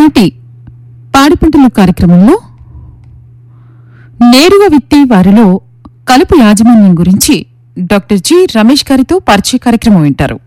ఈనాటి పాడి పంటలు కార్యక్రమంలో నేరుగా విత్తే వారిలో కలుపు యాజమాన్యం గురించి డాక్టర్ జి రమేష్ గారితో పరిచయ కార్యక్రమం వింటారు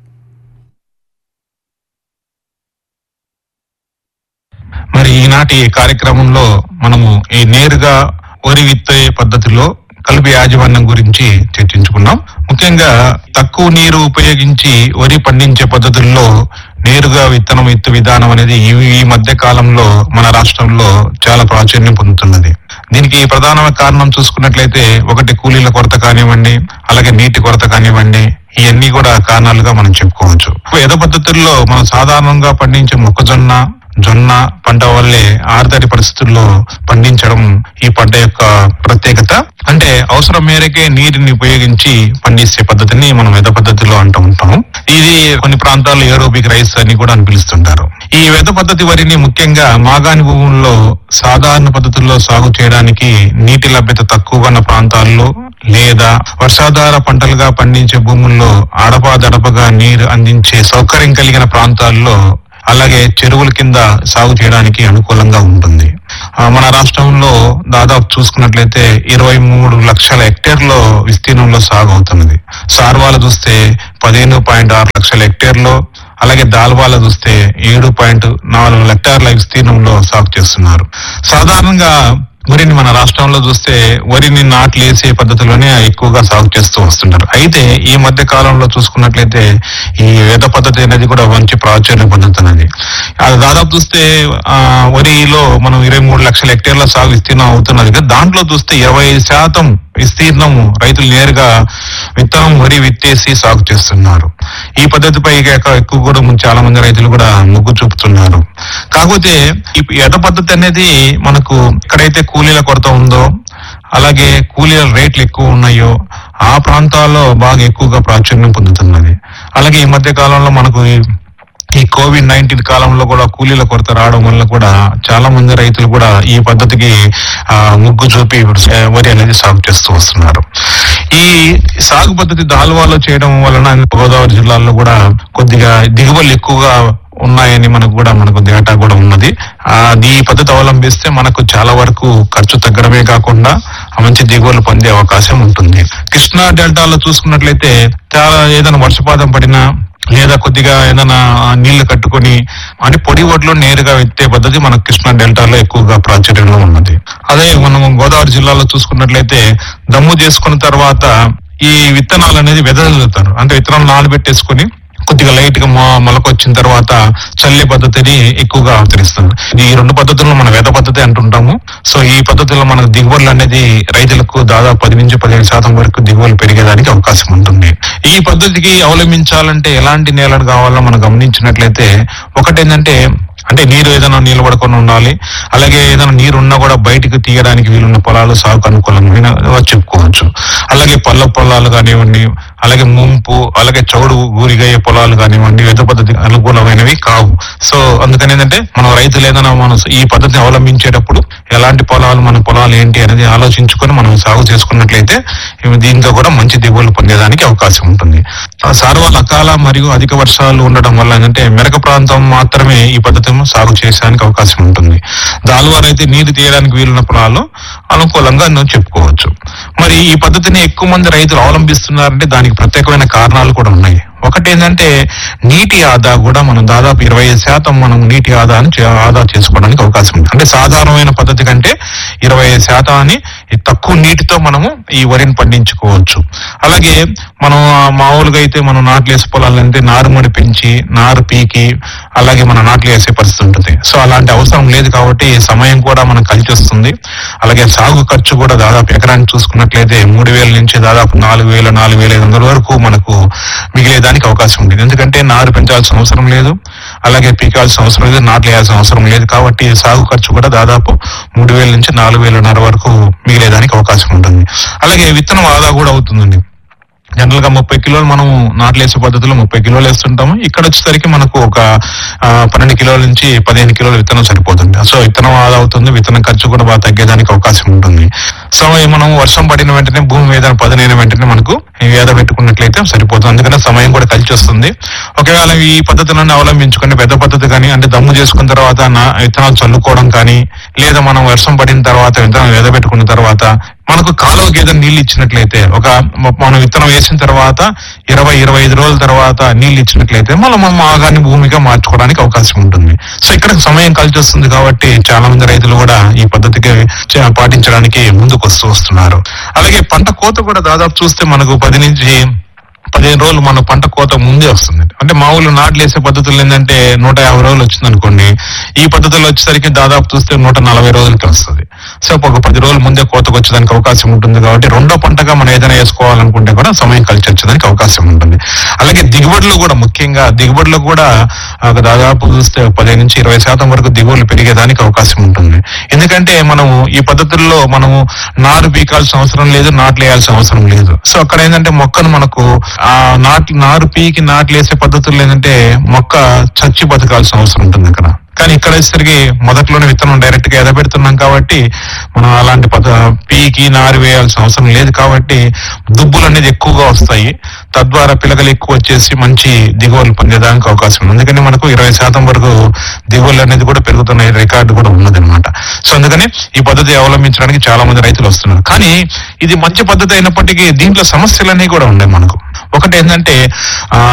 మరి ఈనాటి కార్యక్రమంలో మనము ఈ నేరుగా వరి విత్తే పద్ధతిలో కలుపు యాజమాన్యం గురించి చర్చించుకున్నాం ముఖ్యంగా తక్కువ నీరు ఉపయోగించి వరి పండించే పద్ధతుల్లో నేరుగా విత్తనం విత్తు విధానం అనేది ఈ ఈ మధ్య కాలంలో మన రాష్ట్రంలో చాలా ప్రాచుర్యం పొందుతున్నది దీనికి ప్రధానమైన కారణం చూసుకున్నట్లయితే ఒకటి కూలీల కొరత కానివ్వండి అలాగే నీటి కొరత కానివ్వండి ఇవన్నీ కూడా కారణాలుగా మనం చెప్పుకోవచ్చు ఎద పద్ధతుల్లో మనం సాధారణంగా పండించే మొక్కజొన్న జొన్న పంట వల్లే ఆరుతడి పరిస్థితుల్లో పండించడం ఈ పంట యొక్క ప్రత్యేకత అంటే అవసరం మేరకే నీటిని ఉపయోగించి పండించే పద్ధతిని మనం వెద పద్ధతిలో అంటూ ఉంటాం ఇది కొన్ని ప్రాంతాల్లో ఏరోబిక్ రైస్ అని కూడా అని పిలుస్తుంటారు ఈ వెద పద్ధతి వరిని ముఖ్యంగా మాగాణి భూముల్లో సాధారణ పద్ధతుల్లో సాగు చేయడానికి నీటి లభ్యత తక్కువగా ఉన్న ప్రాంతాల్లో లేదా వర్షాధార పంటలుగా పండించే భూముల్లో అడపాదడపగా నీరు అందించే సౌకర్యం కలిగిన ప్రాంతాల్లో అలాగే చెరువుల కింద సాగు చేయడానికి అనుకూలంగా ఉంటుంది ఆ, మన రాష్ట్రంలో దాదాపు చూసుకున్నట్లయితే ఇరవై మూడు లక్షల హెక్టేర్లో విస్తీర్ణంలో సాగు అవుతున్నది సార్వాల చూస్తే పదిహేను పాయింట్ ఆరు లక్షల హెక్టేర్లో అలాగే దాల్వాల చూస్తే ఏడు పాయింట్ నాలుగు హెక్టార్ల విస్తీర్ణంలో సాగు చేస్తున్నారు సాధారణంగా వరిని మన రాష్ట్రంలో చూస్తే వరిని నాట్లు వేసే పద్ధతిలోనే ఎక్కువగా సాగు చేస్తూ వస్తుంటారు అయితే ఈ మధ్య కాలంలో చూసుకున్నట్లయితే ఈ వేద పద్ధతి అనేది కూడా మంచి ప్రాచుర్యం పొందుతున్నది అది దాదాపు చూస్తే ఆ, వరిలో మనం ఇరవై మూడు లక్షల హెక్టేర్ల సాగు విస్తీర్ణం అవుతున్నది కదా దాంట్లో చూస్తే ఇరవై శాతం విస్తీర్ణం రైతులు నేరుగా విత్తనం వరి విత్తేసి సాగు చేస్తున్నారు ఈ పద్ధతిపై ఎక్క- ఎక్కువ కూడా చాలా మంది రైతులు కూడా మొగ్గు చూపుతున్నారు కాకపోతే ఈ ఎట పద్ధతి అనేది మనకు ఎక్కడైతే కూలీల కొరత ఉందో అలాగే కూలీల రేట్లు ఎక్కువ ఉన్నాయో ఆ ప్రాంతాల్లో బాగా ఎక్కువగా ప్రాచుర్యం పొందుతున్నది అలాగే ఈ మధ్య కాలంలో మనకు ఈ ఈ కోవిడ్ నైన్టీన్ కాలంలో కూడా కూలీల కొరత రావడం వల్ల కూడా చాలా మంది రైతులు కూడా ఈ పద్ధతికి ఆ, ముగ్గు చూపి ఇప్పుడు స- వరి అనేది సాగు చేస్తూ వస్తున్నారు ఈ సాగు పద్ధతి దాల్వాలో చేయడం వలన గోదావరి జిల్లాలో కూడా కొద్దిగా దిగుబడులు ఎక్కువగా ఉన్నాయని మనకు కూడా మనకు డేటా కూడా ఉన్నది ఆ ఈ పద్ధతి అవలంబిస్తే మనకు చాలా వరకు ఖర్చు తగ్గడమే కాకుండా ఆ మంచి దిగుబడులు పొందే అవకాశం ఉంటుంది కృష్ణా డెల్టాలో చూసుకున్నట్లయితే చాలా ఏదైనా వర్షపాతం పడినా లేదా కొద్దిగా ఏదైనా నీళ్లు కట్టుకొని అంటే పొడి ఒడ్లు నేరుగా ఎత్తే పద్ధతి మన కృష్ణా డెల్టాలో ఎక్కువగా ప్రాచుర్యంలో ఉన్నది అదే మనం గోదావరి జిల్లాలో చూసుకున్నట్లయితే దమ్ము చేసుకున్న తర్వాత ఈ విత్తనాలు అనేది వెదజల్లుతారు అంటే విత్తనాలు నానబెట్టేసుకొని కొద్దిగా లైట్ గా మొ- మొలకొచ్చిన తర్వాత చల్లే పద్ధతిని ఎక్కువగా అవతరిస్తుంది ఈ రెండు పద్ధతులను మనం వేద పద్ధతి అంటుంటాము సో ఈ పద్ధతిలో మనకు దిగుబడులు అనేది రైతులకు దాదాపు పది నుంచి పదిహేను శాతం వరకు దిగుబడులు పెరిగేదానికి అవకాశం ఉంటుంది ఈ పద్ధతికి అవలంబించాలంటే ఎలాంటి నేలను కావాలో మనం గమనించినట్లయితే ఒకటేంటంటే అంటే నీరు ఏదైనా నిలబడుకొని ఉండాలి అలాగే ఏదైనా నీరు ఉన్నా కూడా బయటకు తీయడానికి వీలున్న పొలాలు సాగు అనుకూలమైన చెప్పుకోవచ్చు అలాగే పళ్ళ పొలాలు కానివ్వండి అలాగే ముంపు అలాగే చౌడు ఊరిగయ్యే పొలాలు కానివ్వండి వెద పద్ధతి అనుకూలమైనవి కావు సో అందుకని ఏంటంటే మనం రైతులు ఏదైనా మనం ఈ పద్ధతిని అవలంబించేటప్పుడు ఎలాంటి పొలాలు మన పొలాలు ఏంటి అనేది ఆలోచించుకొని మనం సాగు చేసుకున్నట్లయితే ఇవి దీంతో కూడా మంచి దిగుబడులు పొందేదానికి అవకాశం ఉంటుంది ఆ సార్వల అకాల మరియు అధిక వర్షాలు ఉండడం వల్ల ఏంటంటే మెరక ప్రాంతం మాత్రమే ఈ పద్ధతిని సాగు చేసేదానికి అవకాశం ఉంటుంది దాల్వారు అయితే నీరు తీయడానికి వీలున్న పొలాలు అనుకూలంగా నువ్వు చెప్పుకోవచ్చు మరి ఈ పద్ధతిని ఎక్కువ మంది రైతులు అవలంబిస్తున్నారంటే దానికి ప్రత్యేకమైన కారణాలు కూడా ఉన్నాయి ఒకటి ఏంటంటే నీటి ఆదా కూడా మనం దాదాపు ఇరవై ఐదు శాతం మనం నీటి ఆదాని చే- ఆదా చేసుకోవడానికి అవకాశం ఉంది అంటే సాధారణమైన పద్ధతి కంటే ఇరవై ఐదు శాతాన్ని ఈ తక్కువ నీటితో మనము ఈ వరిని పండించుకోవచ్చు అలాగే మనం ఆ మామూలుగా అయితే మనం నాట్లు వేసే పొలాలంటే నారుమడి పెంచి నారు పీకి అలాగే మన నాట్లు వేసే పరిస్థితి ఉంటుంది సో అలాంటి అవసరం లేదు కాబట్టి సమయం కూడా మనకు కలిసి వస్తుంది అలాగే సాగు ఖర్చు కూడా దాదాపు ఎకరానికి చూసుకున్నట్లయితే మూడు వేల నుంచి దాదాపు నాలుగు వేల నాలుగు వేల ఐదు వందల వరకు మనకు మిగిలేదానికి అవకాశం ఉంది ఎందుకంటే నారు పెంచాల్సిన అవసరం లేదు అలాగే పీకాల్సిన అవసరం లేదు నాట్లు వేయాల్సిన అవసరం లేదు కాబట్టి సాగు ఖర్చు కూడా దాదాపు మూడు వేల నుంచి నాలుగు వేలన్నర వరకు మిగిలేదానికి అవకాశం ఉంటుంది అలాగే విత్తనం ఆదా కూడా అవుతుందండి జనరల్ గా ముప్పై కిలోలు మనం నాట్లేసే పద్ధతిలో ముప్పై కిలోలు వేస్తుంటాము ఇక్కడ వచ్చేసరికి మనకు ఒక ఆ, పన్నెండు కిలోల నుంచి పదిహేను కిలోల విత్తనం సరిపోతుంది సో విత్తనం ఆదా అవుతుంది విత్తనం ఖర్చు కూడా బాగా తగ్గేదానికి అవకాశం ఉంటుంది సో ఈ మనం వర్షం పడిన వెంటనే భూమి మీద పదనైన వెంటనే మనకు ఏద పెట్టుకున్నట్లయితే సరిపోతుంది అందుకనే సమయం కూడా కలిసి వస్తుంది ఒకవేళ ఈ పద్ధతులను అవలంబించుకుని పెద్ద పద్ధతి కానీ అంటే దమ్ము చేసుకున్న తర్వాత నా- విత్తనాలు చల్లుకోవడం కానీ లేదా మనం వర్షం పడిన తర్వాత విత్తనం ఏద పెట్టుకున్న తర్వాత మనకు కాలువకి ఏదైనా నీళ్లు ఇచ్చినట్లయితే ఒక మ- మనం విత్తనం వేసిన తర్వాత ఇరవై ఇరవై ఐదు రోజుల తర్వాత నీళ్లు ఇచ్చినట్లయితే మళ్ళీ మనం ఆగాన్ని భూమిగా మార్చుకోవడానికి అవకాశం ఉంటుంది సో ఇక్కడ సమయం కలిసి వస్తుంది కాబట్టి చాలా మంది రైతులు కూడా ఈ పద్ధతికి చ- పాటించడానికి ముందుకు వస్తూ వస్తున్నారు అలాగే పంట కోత కూడా దాదాపు చూస్తే మనకు పది నుంచి పదిహేను రోజులు మన పంట కోత ముందే వస్తుంది అంటే మామూలు నాట్లు వేసే పద్ధతులు ఏంటంటే నూట యాభై రోజులు వచ్చింది అనుకోండి ఈ పద్ధతులు వచ్చేసరికి దాదాపు చూస్తే నూట నలభై రోజులకి వస్తుంది సో ఒక పది రోజులు ముందే కోతకు వచ్చేదానికి అవకాశం ఉంటుంది కాబట్టి రెండో పంటగా మనం ఏదైనా వేసుకోవాలనుకుంటే కూడా సమయం కలిసి వచ్చేదానికి అవకాశం ఉంటుంది అలాగే దిగుబడులు కూడా ముఖ్యంగా దిగుబడులు కూడా ఆ, దాదాపు చూస్తే పదిహేను నుంచి ఇరవై శాతం వరకు దిగుబడులు పెరిగేదానికి అవకాశం ఉంటుంది ఎందుకంటే మనము ఈ పద్ధతుల్లో మనము నారు పీకాల్సిన అవసరం లేదు నాట్లు వేయాల్సిన అవసరం లేదు సో అక్కడ ఏంటంటే మొక్కను మనకు ఆ నాట్లు నారు పీకి నాట్లు వేసే పద్ధతుల్లో ఏంటంటే మొక్క చచ్చి బతకాల్సిన అవసరం ఉంటుంది అక్కడ కానీ ఇక్కడ వచ్చేసరికి మొదట్లోనే విత్తనం డైరెక్ట్ గా ఎదబెడుతున్నాం కాబట్టి మనం అలాంటి పద పీకి నారు వేయాల్సిన అవసరం లేదు కాబట్టి దుబ్బులు అనేది ఎక్కువగా వస్తాయి తద్వారా పిలకలు ఎక్కువ వచ్చేసి మంచి దిగుబడులు పొందేదానికి అవకాశం ఉంది అందుకని మనకు ఇరవై శాతం వరకు దిగుబడులు అనేది కూడా పెరుగుతున్న రికార్డు కూడా ఉన్నదన్నమాట సో అందుకని ఈ పద్ధతి అవలంబించడానికి చాలా మంది రైతులు వస్తున్నారు కానీ ఇది మంచి పద్ధతి అయినప్పటికీ దీంట్లో సమస్యలన్నీ కూడా ఉన్నాయి మనకు ఒకటి ఏంటంటే ఆ